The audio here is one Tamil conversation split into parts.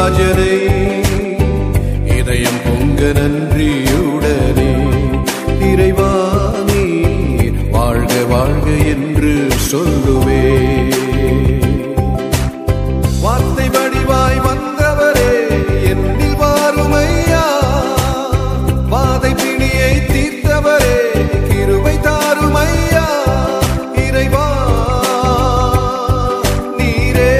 இயேசுராஜனை இதயம் பொங்க நன்றியுடனே இறைவானே வாழ்க வாழ்க என்று சொல்லுவே வார்த்தை வடிவாய் வந்தவரே என்னில் வாருமையா வாதை பிணியை தீர்த்தவரே கிருபை தாருமையா இறைவா நீரே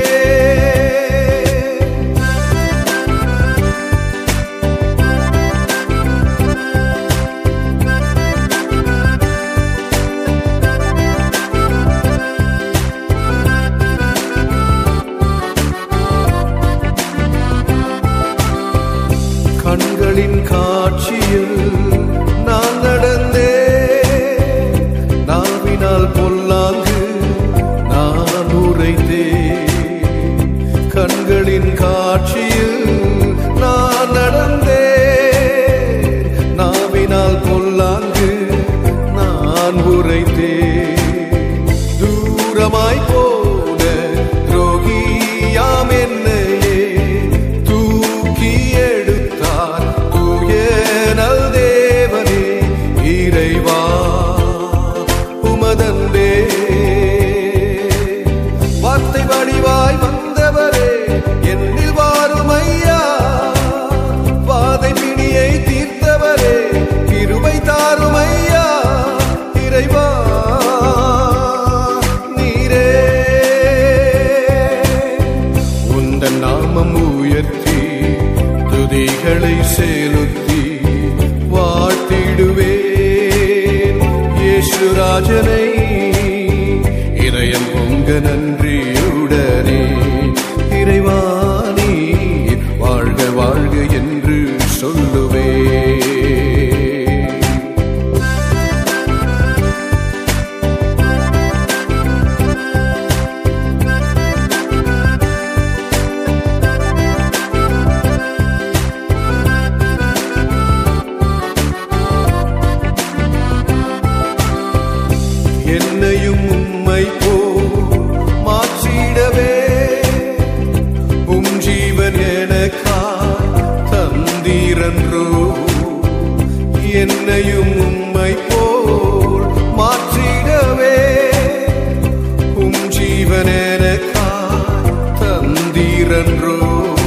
கண்களின் காட்சியில் நான் நடந்தே நாவினால் பொல்லாங்கு நான் உரைத்தே கண்களின் காட்சியில் நான் நடந்தே நாவினால் பொல்லாங்கு நான் உரைத்தே தூரமாய் போன துரோகியாம் என்னையே தூக்கி எடுத்தார் தூய நல் தேவனே இறைவா உமதந்தே வார்த்தை வடிவாய் வந்தவரே என்னில் வாரும் ஐயா வாதை பிணியை தீர்த்தவரே கிருபை தாரும் ஐயா இறைவா நீரே உந்தன் நாமம் உயர்த்தி துதிகளை செலுத்தி வாழ்த்திடுவேன் இயேசுராஜனை இதயம் பொங்க நன்றியுடனே இறைவானி வாழ்க வாழ்க என்று சொல்லுவேன் என்னையும் உம்மை போ மாற்றிடவே உம் ஜீவன் எனக்கா தந்தீரன்றோ என்னையும் உம்மை போல் மாற்றிடவே உம் ஜீவன் எனக்கா தந்தீரன்றோ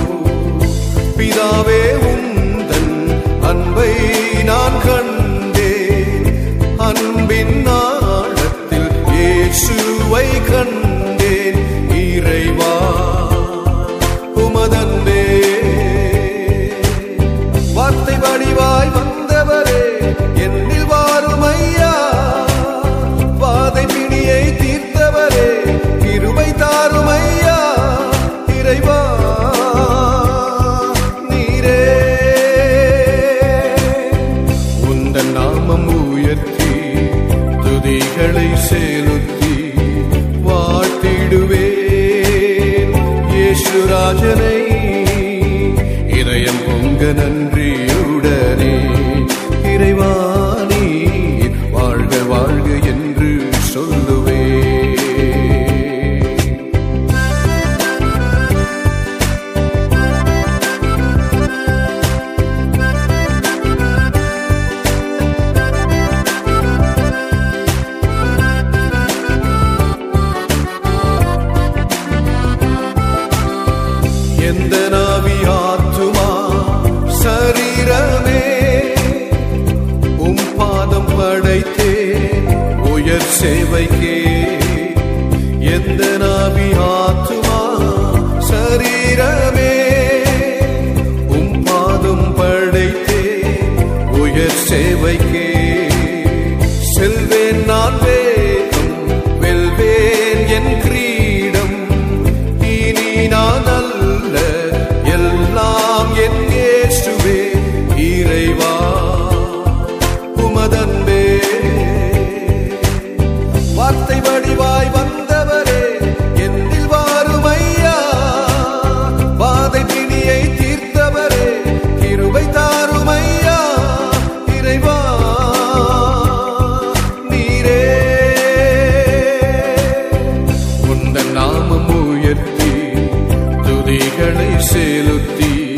பிதாவே உந்தன் அன்பை நான் கண்டேன் அன்பின் நாளத்தில் இயேசுவை கண்டேன் இறைவா உமதன்பே வார்த்தை வடிவாய் வந்தவரே என்னில் வாரும் ஐயா வாதை பிணியை தீர்த்தவரே கிருபை தாரும் ஐயா இறைவா நீரே உந்தன் நாமம் உயர்த்தி துதிகளை செலுத்தி வாழ்த்திடுவேன் இயேசுராஜனை இதயம் பொங்க நன்றியுடனே இறைவானி வாழ்க வாழ்க என்று சொல்லுவேன் எந்த நாவி ஆத்துமா சரீரமே உம் பாதம் படைத்தே உயர் சேவைக்கே எந்த நாவி ஆத்துமா சரீரமே உம் பாதம் படைத்தே உயர் சேவைக்கே செல்வேன் நான் வேகம் வெல்வேன் என் கிரீடம் இனி நான் அல்ல எல்லாம் என் இயேசுவே இறைவா உமதன்பே வார்த்தை வடிவாய் வந்தவரே என்னில் வாரும் ஐயா வாதை பிணியை தீர்த்தவரே கிருபை தாரும் ஐயா இறைவா நீரே உந்தன் நாமம் உயர்த்தி துதி துதிகளை செலுத்தி